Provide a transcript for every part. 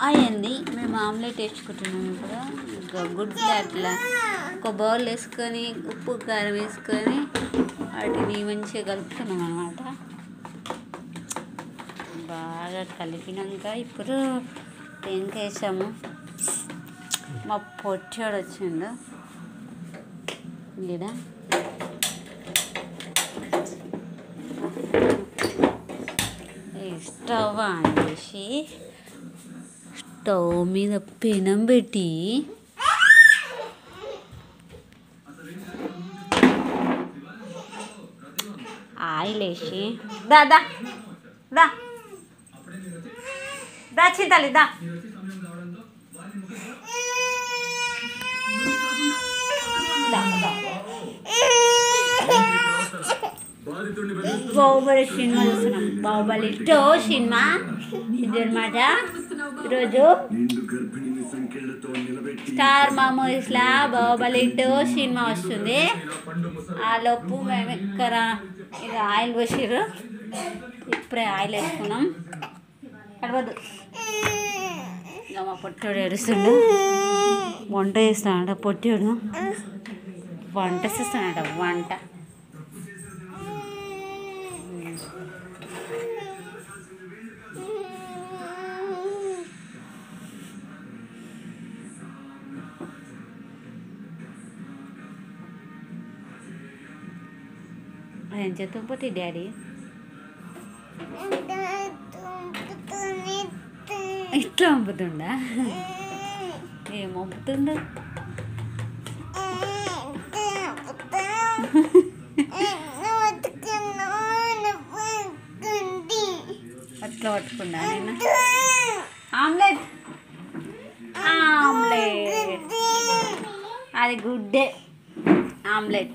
అయ్యింది మేము ఆమ్లెట్ వేసుకుంటున్నాం ఇప్పుడు ఇంకా గుడ్లు అట్లా ఒక బౌల్ వేసుకొని ఉప్పు కారం వేసుకొని వాటిని మంచిగా కలుపుకున్నాం అనమాట బాగా కలిపినాక ఇప్పుడు టెంకాయ వేసాము మా పొట్టాడు వచ్చిండు ఈడ ఈ స్టవ్ ఆన్ చేసి స్టవ్ మీద పెనం పెట్టి ఆయిల్ వేసి దా దా దా దా చింతాలి దా దా దా బాహుబలి సినిమా చూస్తున్నాం బాహుబలి టో సినిమా ఇదన్నమాట ఈరోజు నిండు గర్భిణిని సంఖ్యలతో నిలబెట్టి స్టార్ మా మూవీస్లా బాహుబలి టో సినిమా వస్తుంది ఆ లోపు మేము ఇక్కడ ఇక ఆయిల్ పోసిర్రు ఇప్పుడే ఆయిల్ వేసుకున్నాం కడవద్దు ఇక మా పొట్టోడు ఏడుస్తుండు వంట చేస్తాడంట పొట్టోడు వంట చేస్తాడంట వంట ఏం చేద్దాం పోతే డాడీ ఇట్లా పంపుతుండా ఏం పంపుతుండు అట్లా పట్టుకున్నా నేను ఆమ్లెట్ ఆమ్లెట్ అది గుడ్డే ఆమ్లెట్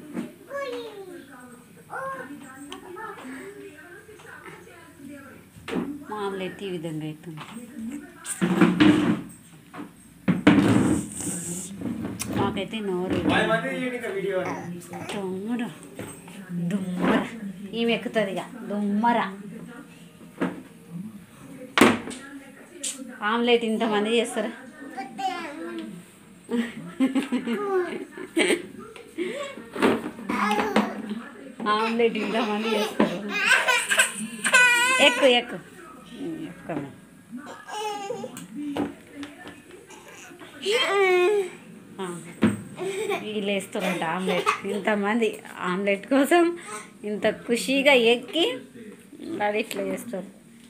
మా ఆమ్లెట్ ఈ విధంగా అవుతుంది మాకైతే నోరు దుమ్మర దుమ్మర ఈమె ఎక్కుతుంది ఇక దుమ్మర ఆమ్లెట్ ఇంతమంది చేస్తారా ఆమ్లెట్ ఇంతమంది చేస్తారు ఎక్కు ఎక్కు ఎక్కు వీళ్ళు వేస్తారంట ఆమ్లెట్ ఇంతమంది ఆమ్లెట్ కోసం ఇంత ఖుషీగా ఎక్కి అది ఇట్లా చేస్తారు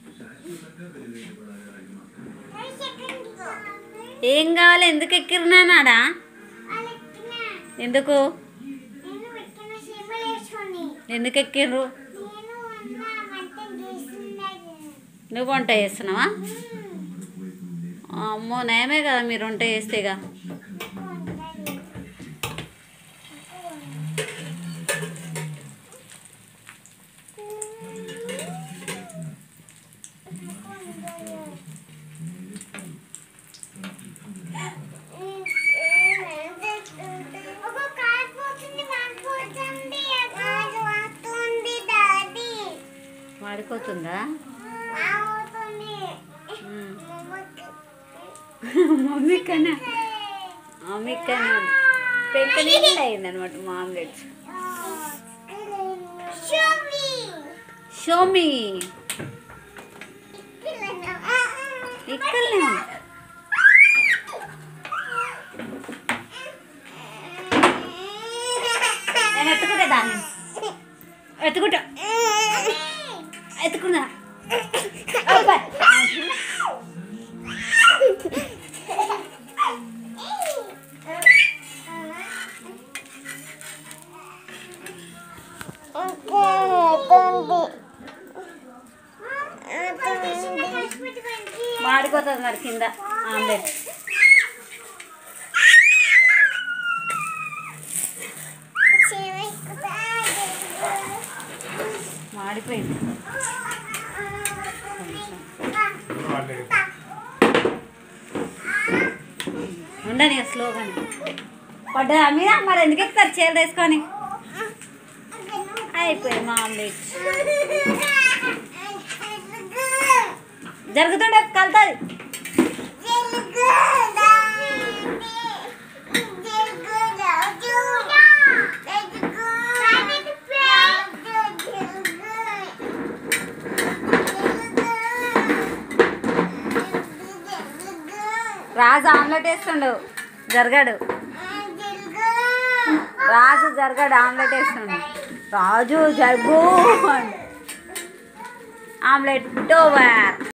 ఏం కావాలి ఎందుకు ఎక్కిరినానాడా ఎందుకు ఎందుకు ఎక్కిర్రు నువ్వు వంట చేస్తున్నావా అమ్మో నయమే కదా మీరు వంట చేస్తేగా మాడిపోతుందా ఉమ్. మమ్మీ కన్నా మమ్మీ కన్నా పెంక నీళ్ళు అయింది అనమాట మా ఆమ్లెట్ షోమి ఇక్కడనే ఉంది. నేను ఎత్తుకుంటా దాన్ని ఎత్తుకుంటా ఎత్తుకున్నా అబ్బాయి. మాడిపోతుంది మరి కింద ఆమ్లెట్ మాడిపోయింది ఉండని స్లోగాని పడ్డా మీద మరి ఎందుకు ఎక్కుతారు చీరలు వేసుకొని అయిపోయింది మా ఆమ్లెట్ జరుగుతుండే కలుతుంది రాజు ఆమ్లెట్ వేస్తుండు జరగడు రాజు జరగడు ఆమ్లెట్ వేస్తుండు రాజు జరుగు ఆమ్లెట్ ఓవర్